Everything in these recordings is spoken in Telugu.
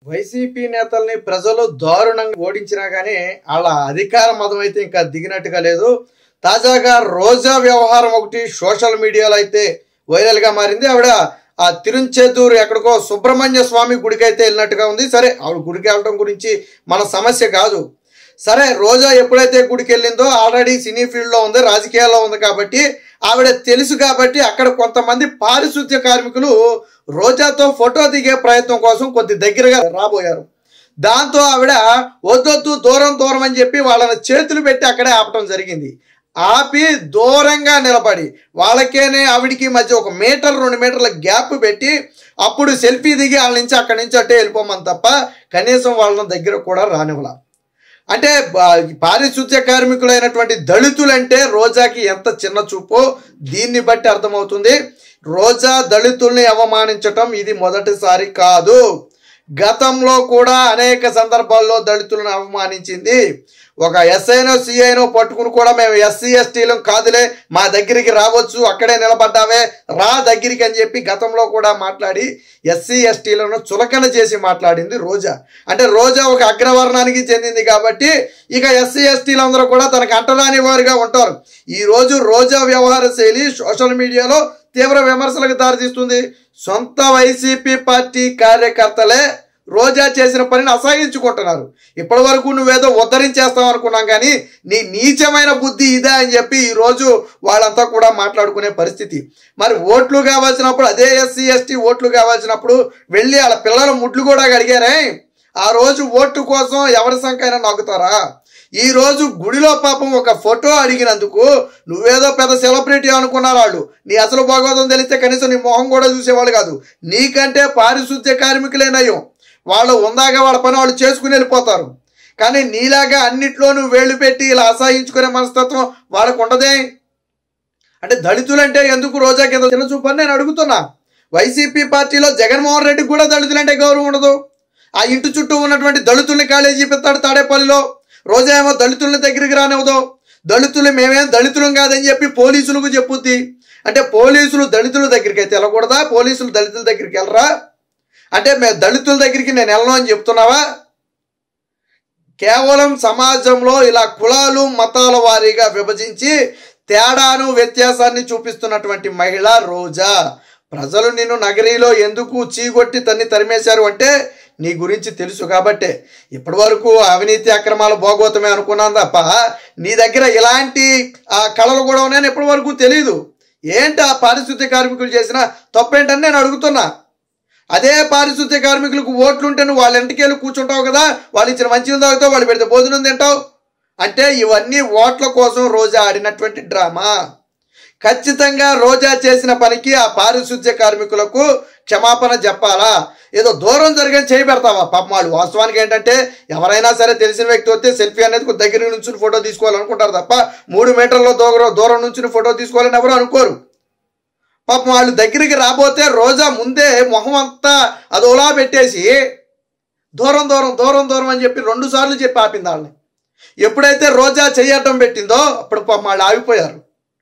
వైసీపీ నేతల్ని ప్రజలు దారుణంగా ఓడించినా గానీ వాళ్ళ అధికార మదం అయితే ఇంకా దిగినట్టుగా లేదు తాజాగా రోజా వ్యవహారం ఒకటి సోషల్ మీడియాలో అయితే వైరల్ గా మారింది ఆవిడ ఆ తిరుంచేదూరు ఎక్కడికో సుబ్రహ్మణ్య స్వామి గుడికి అయితే వెళ్ళినట్టుగా ఉంది సరే ఆవిడ గుడికి వెళ్ళడం గురించి మన సమస్య కాదు సరే రోజా ఎప్పుడైతే గుడికి వెళ్ళిందో ఆల్రెడీ సినీ ఫీల్డ్లో ఉంది రాజకీయాల్లో ఉంది కాబట్టి ఆవిడ తెలుసు కాబట్టి అక్కడ కొంతమంది పారిశుద్ధ్య కార్మికులు రోజాతో ఫోటో దిగే ప్రయత్నం కోసం కొద్ది దగ్గరగా రాబోయారు దాంతో ఆవిడ వద్దొద్దు దూరం దూరం అని చెప్పి వాళ్ళని చేతులు పెట్టి అక్కడే ఆపటం జరిగింది ఆపి దూరంగా నిలబడి వాళ్ళకేనే ఆవిడికి మధ్య ఒక మీటర్ రెండు మీటర్ల గ్యాప్ పెట్టి అప్పుడు సెల్ఫీ దిగి వాళ్ళ నుంచి అక్కడి నుంచి అట్టే వెళ్ళిపోమని తప్ప కనీసం వాళ్ళని దగ్గర కూడా రానివ్వాల అంటే బా- పారిశుద్ధ్య కార్మికులైనటువంటి దళితులంటే రోజాకి ఎంత చిన్న చూపో దీన్ని బట్టి అర్థమవుతుంది రోజా దళితుల్ని అవమానించటం ఇది మొదటిసారి కాదు గతంలో కూడా అనేక సందర్భాల్లో దళితులను అవమానించింది ఒక ఎస్ఐనో సిఐనో పట్టుకుని కూడా మేము ఎస్సీ ఎస్టీలం కాదులే మా దగ్గరికి రావచ్చు అక్కడే నిలబడ్డావే రా దగ్గరికి అని చెప్పి గతంలో కూడా మాట్లాడి ఎస్సీ ఎస్టీలను చులకన చేసి మాట్లాడింది రోజా అంటే రోజా ఒక అగ్రవర్ణానికి చెందింది కాబట్టి ఇక ఎస్సీ ఎస్టీలందరూ కూడా తనకు అంటరాని వారుగా ఉంటారు ఈ రోజు రోజా వ్యవహార శైలి సోషల్ మీడియాలో తీవ్ర విమర్శలకు దారితీస్తుంది సొంత వైసీపీ పార్టీ కార్యకర్తలే రోజా చేసిన పనిని అసహించుకుంటున్నారు ఇప్పటి వరకు నువ్వేదో ఉద్ధరించేస్తావు అనుకున్నాం కానీ నీ నీచమైన బుద్ధి ఇదే అని చెప్పి ఈ రోజు వాళ్ళంతా కూడా మాట్లాడుకునే పరిస్థితి మరి ఓట్లు కావాల్సినప్పుడు అదే ఎస్సీ ఎస్టీ ఓట్లు కావాల్సినప్పుడు వెళ్ళి వాళ్ళ పిల్లల ముడ్లు కూడా అడిగారే ఆ రోజు ఓటు కోసం ఎవరి సంఖ్యైనా నొక్కుతారా ఈ రోజు గుడిలో పాపం ఒక ఫోటో అడిగినందుకు నువ్వేదో పెద్ద సెలబ్రిటీ అనుకున్నారు వాళ్ళు నీ అసలు భాగవతం తెలిస్తే కనీసం నీ మొహం కూడా చూసేవాళ్ళు కాదు నీకంటే పారిశుద్ధ్య కార్మికులే నయం వాళ్ళు ఉందాక వాళ్ళ పని వాళ్ళు చేసుకుని వెళ్ళిపోతారు కానీ నీలాగా అన్నిట్లోనూ వేళ్ళు పెట్టి ఇలా అసహించుకునే మనస్తత్వం వాళ్ళకు ఉండదే అంటే దళితులంటే ఎందుకు రోజా కింద చిన్న చూపని నేను అడుగుతున్నా వైసీపీ పార్టీలో జగన్మోహన్ రెడ్డికి కూడా దళితులంటే గౌరవం ఉండదు ఆ ఇంటి చుట్టూ ఉన్నటువంటి దళితుల్ని కాలేజీ పెడతాడు తాడేపల్లిలో రోజా ఏమో దళితుల్ని దగ్గరికి రానివ్వదు దళితులు మేమేం దళితులం కాదని చెప్పి పోలీసులకు చెప్పుద్ది అంటే పోలీసులు దళితుల దగ్గరికి అయితే వెళ్ళకూడదా పోలీసులు దళితుల దగ్గరికి వెళ్ళరా అంటే మేము దళితుల దగ్గరికి నేను వెళ్ళను అని చెప్తున్నావా కేవలం సమాజంలో ఇలా కులాలు మతాల వారీగా విభజించి తేడాను వ్యత్యాసాన్ని చూపిస్తున్నటువంటి మహిళ రోజా ప్రజలు నిన్ను నగరీలో ఎందుకు చీగొట్టి తన్ని తరిమేశారు అంటే నీ గురించి తెలుసు కాబట్టే ఇప్పటి వరకు అవినీతి అక్రమాలు భోగోతమే అనుకున్నాను తప్ప నీ దగ్గర ఇలాంటి ఆ కళలు కూడా ఉన్నాయని ఇప్పటి వరకు తెలియదు ఏంటి ఆ పారిశుద్ధ్య కార్మికులు చేసిన తప్పేంటని నేను అడుగుతున్నా అదే పారిశుద్ధ్య కార్మికులకు ఓట్లుంటే నువ్వు వాళ్ళ ఇంటికి వెళ్ళి కూర్చుంటావు కదా వాళ్ళు ఇచ్చిన మంచిని తాగుతావు వాళ్ళు పెడితే భోజనం తింటావు అంటే ఇవన్నీ ఓట్ల కోసం రోజా ఆడినటువంటి డ్రామా ఖచ్చితంగా రోజా చేసిన పనికి ఆ పారిశుద్ధ్య కార్మికులకు క్షమాపణ చెప్పాలా ఏదో దూరం జరిగని చేయి పెడతావా పాపం వాళ్ళు వాస్తవానికి ఏంటంటే ఎవరైనా సరే తెలిసిన వ్యక్తి వస్తే సెల్ఫీ అనేది కొద్ది దగ్గర నుంచి ఫోటో తీసుకోవాలనుకుంటారు తప్ప మూడు మీటర్ల దూరం దూరం నుంచి ఫోటో తీసుకోవాలని ఎవరు అనుకోరు పాపం వాళ్ళు దగ్గరికి రాబోతే రోజా ముందే మొహం అంతా అదోలా పెట్టేసి దూరం దూరం దూరం దూరం అని చెప్పి రెండు సార్లు చెప్పి ఆపింది వాళ్ళని ఎప్పుడైతే రోజా చెయ్యటం పెట్టిందో అప్పుడు పాపం వాళ్ళు ఆగిపోయారు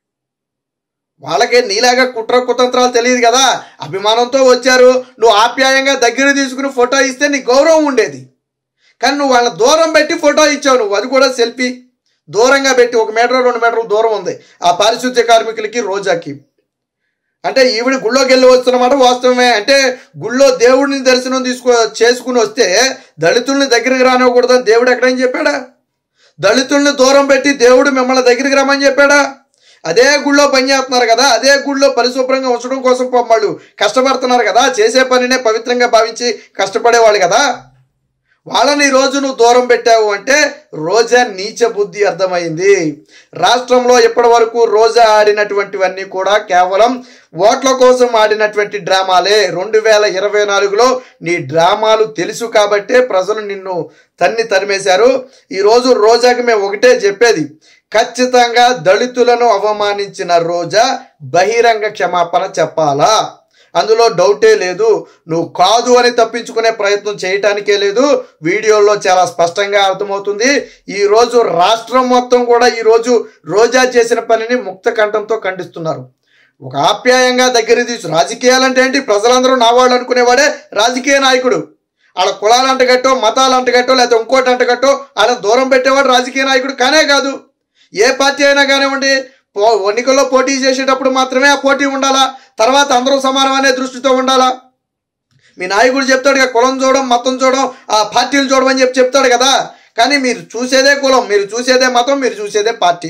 వాళ్ళకే నీలాగా కుట్ర కుతంత్రాలు తెలియదు కదా అభిమానంతో వచ్చారు నువ్వు ఆప్యాయంగా దగ్గర తీసుకుని ఫోటో ఇస్తే నీ గౌరవం ఉండేది కానీ నువ్వు వాళ్ళ దూరం పెట్టి ఫోటో ఇచ్చావు నువ్వు అది కూడా సెల్ఫీ దూరంగా పెట్టి ఒక మీటర్ రెండు మీటర్ల దూరం ఉంది ఆ పారిశుద్ధ్య కార్మికులకి రోజాకి అంటే ఈవిడ గుళ్ళోకి వెళ్ళి వస్తున్నమాట వాస్తవమే అంటే గుళ్ళో దేవుడిని దర్శనం తీసుకో చేసుకుని వస్తే దళితుల్ని దగ్గరికి రానివ్వకూడదని దేవుడు ఎక్కడని చెప్పాడా దళితుల్ని దూరం పెట్టి దేవుడు మిమ్మల్ని దగ్గరికి రమ్మని చెప్పాడా అదే గుళ్ళో పని చేస్తున్నారు కదా అదే గుళ్ళో పరిశుభ్రంగా ఉంచడం కోసం పాపం వాళ్ళు కష్టపడుతున్నారు కదా చేసే పనినే పవిత్రంగా భావించి కష్టపడేవాళ్ళు కదా వాళ్ళని ఈ రోజు నువ్వు దూరం పెట్టావు అంటే రోజా నీచ బుద్ధి అర్థమైంది రాష్ట్రంలో ఇప్పటి వరకు రోజా ఆడినటువంటివన్నీ కూడా కేవలం ఓట్ల కోసం ఆడినటువంటి డ్రామాలే రెండు వేల ఇరవై నాలుగులో నీ డ్రామాలు తెలుసు కాబట్టే ప్రజలు నిన్ను తన్ని తరిమేశారు ఈరోజు రోజాకి మేము ఒకటే చెప్పేది ఖచ్చితంగా దళితులను అవమానించిన రోజా బహిరంగ క్షమాపణ చెప్పాలా అందులో డౌటే లేదు నువ్వు కాదు అని తప్పించుకునే ప్రయత్నం చేయటానికే లేదు వీడియోలో చాలా స్పష్టంగా అర్థమవుతుంది ఈ రోజు రాష్ట్రం మొత్తం కూడా ఈ రోజు రోజా చేసిన పనిని ముక్త కంఠంతో ఖండిస్తున్నారు ఒక ఆప్యాయంగా దగ్గర తీసు రాజకీయాలంటే ఏంటి ప్రజలందరూ నా వాళ్ళు అనుకునేవాడే రాజకీయ నాయకుడు వాళ్ళ కులాలు అంటగట్టో మతాలు అంటగట్టో లేకపోతే ఇంకోటి అంటగట్టో వాళ్ళ దూరం పెట్టేవాడు రాజకీయ నాయకుడు కానే కాదు ఏ పార్టీ అయినా కానివ్వండి పో- ఎన్నికల్లో పోటీ చేసేటప్పుడు మాత్రమే ఆ పోటీ ఉండాలా తర్వాత అందరూ సమానం అనే దృష్టితో ఉండాలా మీ నాయకుడు చెప్తాడు కదా కులం చూడడం మతం చూడడం ఆ పార్టీలు చూడడం అని చెప్పి చెప్తాడు కదా కానీ మీరు చూసేదే కులం మీరు చూసేదే మతం మీరు చూసేదే పార్టీ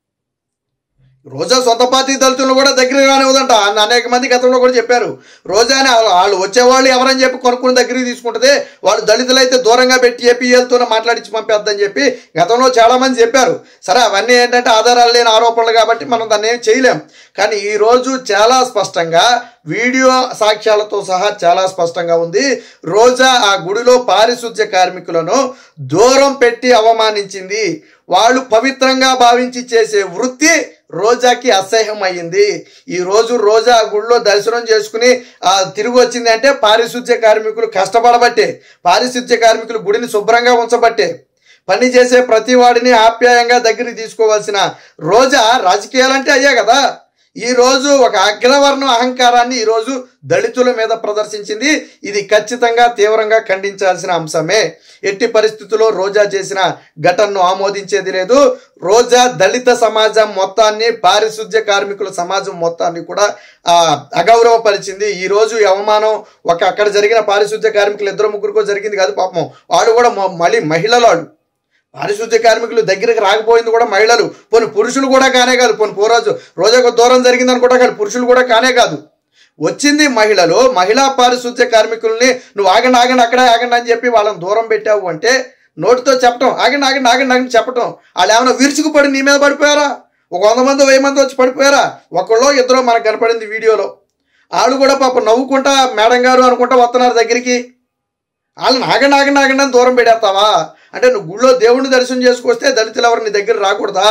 రోజా సొంత పార్టీ దళితులను కూడా దగ్గర రానివ్వదంట అన్న అనేక మంది గతంలో కూడా చెప్పారు రోజానే వాళ్ళు వాళ్ళు వచ్చేవాళ్ళు ఎవరని చెప్పి కొనుక్కుని దగ్గరికి తీసుకుంటుంది వాళ్ళు దళితులైతే దూరంగా పెట్టి ఏపీఎల్తోనే మాట్లాడించి పంపేద్దని చెప్పి గతంలో చాలా మంది చెప్పారు సరే అవన్నీ ఏంటంటే ఆధారాలు లేని ఆరోపణలు కాబట్టి మనం దాన్ని ఏం చేయలేం కానీ ఈ రోజు చాలా స్పష్టంగా వీడియో సాక్ష్యాలతో సహా చాలా స్పష్టంగా ఉంది రోజా ఆ గుడిలో పారిశుద్ధ్య కార్మికులను దూరం పెట్టి అవమానించింది వాళ్ళు పవిత్రంగా భావించి చేసే వృత్తి రోజాకి అసహ్యం అయ్యింది ఈ రోజు రోజా ఆ గుడిలో దర్శనం చేసుకుని ఆ తిరిగి వచ్చింది అంటే పారిశుద్ధ్య కార్మికులు కష్టపడబట్టే పారిశుద్ధ్య కార్మికులు గుడిని శుభ్రంగా ఉంచబట్టే పని చేసే ప్రతి వాడిని ఆప్యాయంగా దగ్గరికి తీసుకోవాల్సిన రోజా రాజకీయాలంటే అయ్యే కదా ఈ రోజు ఒక అగ్రవర్ణ అహంకారాన్ని ఈ రోజు దళితుల మీద ప్రదర్శించింది ఇది ఖచ్చితంగా తీవ్రంగా ఖండించాల్సిన అంశమే ఎట్టి పరిస్థితుల్లో రోజా చేసిన ఘటనను ఆమోదించేది లేదు రోజా దళిత సమాజం మొత్తాన్ని పారిశుద్ధ్య కార్మికుల సమాజం మొత్తాన్ని కూడా ఆ, అగౌరవపరిచింది ఈ రోజు ఈ అవమానం ఒక అక్కడ జరిగిన పారిశుద్ధ్య కార్మికులు ఇద్దరు ముగ్గురికో జరిగింది కాదు పాపం వాడు కూడా మ- మళ్ళీ మహిళలు వాడు పారిశుద్ధ్య కార్మికులు దగ్గరికి రాకపోయింది కూడా మహిళలు పోనీ పురుషులు కూడా కానే కాదు పోనీ పోరాజు రోజాకు దూరం జరిగిందని కూడా కాదు పురుషులు కూడా కానే కాదు వచ్చింది మహిళలు మహిళా పారిశుద్ధ్య కార్మికుల్ని నువ్వు ఆగండి ఆగండి అక్కడే ఆగండి అని చెప్పి వాళ్ళని దూరం పెట్టావు అంటే నోటితో చెప్పటం ఆగండి ఆగండి ఆగండి ఆగండి చెప్పటం వాళ్ళు ఏమైనా విరుచుకుపడి నీ మీద పడిపోయారా ఒక వంద మంది వెయ్యి మంది వచ్చి పడిపోయారా ఒకళ్ళో ఇద్దరో మనకు కనపడింది వీడియోలో వాళ్ళు కూడా పాప నవ్వుకుంటా మేడం గారు అనుకుంటా వస్తున్నారు దగ్గరికి వాళ్ళని ఆగండి ఆగండి ఆగండి అని దూరం పెడతావా అంటే నువ్వు గుళ్ళో దేవుడిని దర్శనం చేసుకొస్తే దళితులు ఎవరు నీ దగ్గర రాకూడదా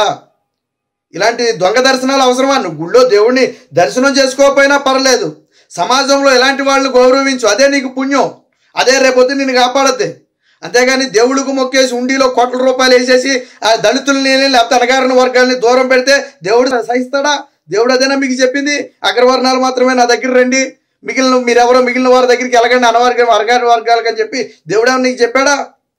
ఇలాంటి దొంగ దర్శనాలు అవసరమా నువ్వు గుళ్ళో దేవుడిని దర్శనం చేసుకోకపోయినా పర్లేదు సమాజంలో ఇలాంటి వాళ్ళని గౌరవించు అదే నీకు పుణ్యం అదే రేపొద్దు నిన్ను కాపాడద్ది అంతేగాని దేవుడికి మొక్కేసి ఉండిలో కోట్ల రూపాయలు వేసేసి ఆ దళితుల్ని లేకపోతే అణగారిన వర్గాల్ని దూరం పెడితే దేవుడు సహిస్తాడా దేవుడు అదేనా మీకు చెప్పింది అగ్రవర్ణాలు మాత్రమే నా దగ్గర రండి మిగిలిన మీరెవరో మిగిలిన వారి దగ్గరికి వెళ్ళకండి అనవర్గం అరగారి వర్గాలకు అని చెప్పి దేవుడేమో నీకు చెప్పాడా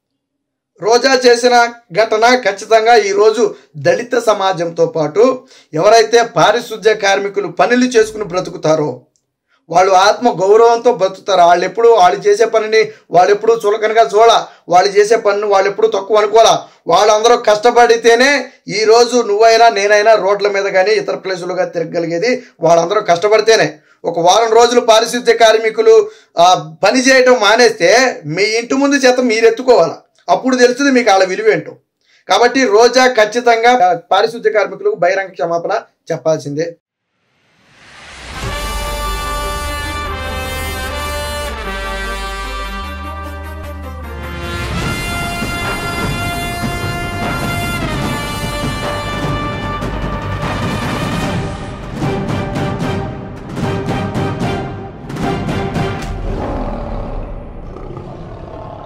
రోజా చేసిన ఘటన ఖచ్చితంగా ఈరోజు దళిత సమాజంతో పాటు ఎవరైతే పారిశుద్ధ్య కార్మికులు పనులు చేసుకుని బ్రతుకుతారో వాళ్ళు ఆత్మ గౌరవంతో బ్రతుకుతారు వాళ్ళు ఎప్పుడు వాళ్ళు చేసే పనిని వాళ్ళు ఎప్పుడు చులకనగా చూడ వాళ్ళు చేసే పనిని వాళ్ళు ఎప్పుడు తక్కువ అనుకోవాలా వాళ్ళందరూ కష్టపడితేనే ఈ రోజు నువ్వైనా నేనైనా రోడ్ల మీద కానీ ఇతర ప్లేసులుగా తిరగలిగేది వాళ్ళందరూ కష్టపడితేనే ఒక వారం రోజులు పారిశుద్ధ్య కార్మికులు ఆ, పని చేయటం మానేస్తే మీ ఇంటి ముందు చేత మీరు ఎత్తుకోవాలా అప్పుడు తెలుస్తుంది మీకు వాళ్ళ విలువ ఏంటో కాబట్టి రోజా ఖచ్చితంగా పారిశుద్ధ్య కార్మికులకు బహిరంగ క్షమాపణ చెప్పాల్సిందే